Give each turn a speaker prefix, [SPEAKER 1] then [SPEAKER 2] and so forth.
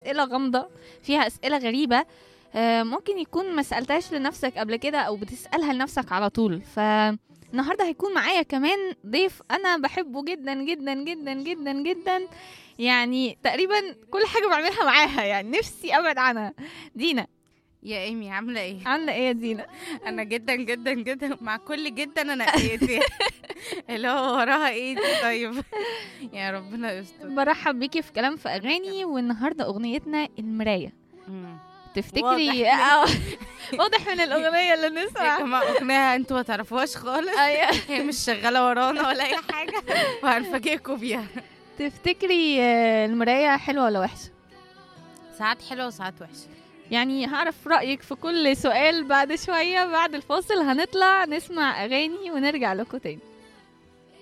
[SPEAKER 1] اسئله غامضه فيها اسئله غريبه آه، ممكن يكون ما سالتهاش لنفسك قبل كده او بتسالها لنفسك على طول فالنهارده هيكون معايا كمان ضيف انا بحبه جدا جدا جدا جدا جدا يعني تقريبا كل حاجه بعملها معاها يعني نفسي ابعد عنها دينا
[SPEAKER 2] يا ايمي عامله ايه
[SPEAKER 1] عامله ايه يا دينا
[SPEAKER 2] انا جدا جدا جدا مع كل جدا انا ايه فيها اللي هو وراها ايه دي طيب يا ربنا يستر
[SPEAKER 1] برحب بيكي في كلام في اغاني والنهارده اغنيتنا المرايه
[SPEAKER 2] مم.
[SPEAKER 1] تفتكري
[SPEAKER 2] واضح.
[SPEAKER 1] آه، واضح من الاغنيه اللي
[SPEAKER 2] يا
[SPEAKER 1] بنسمع
[SPEAKER 2] جماعه اغنيه انتوا ما تعرفوهاش خالص
[SPEAKER 1] أيوة.
[SPEAKER 2] هي مش شغاله ورانا ولا اي حاجه وهنفاجئكم بيها
[SPEAKER 1] تفتكري آه، المرايه حلوه ولا وحشه
[SPEAKER 2] ساعات حلوه وساعات وحشه
[SPEAKER 1] يعني هعرف رايك في كل سؤال بعد شويه بعد الفاصل هنطلع نسمع اغاني ونرجع لكم تاني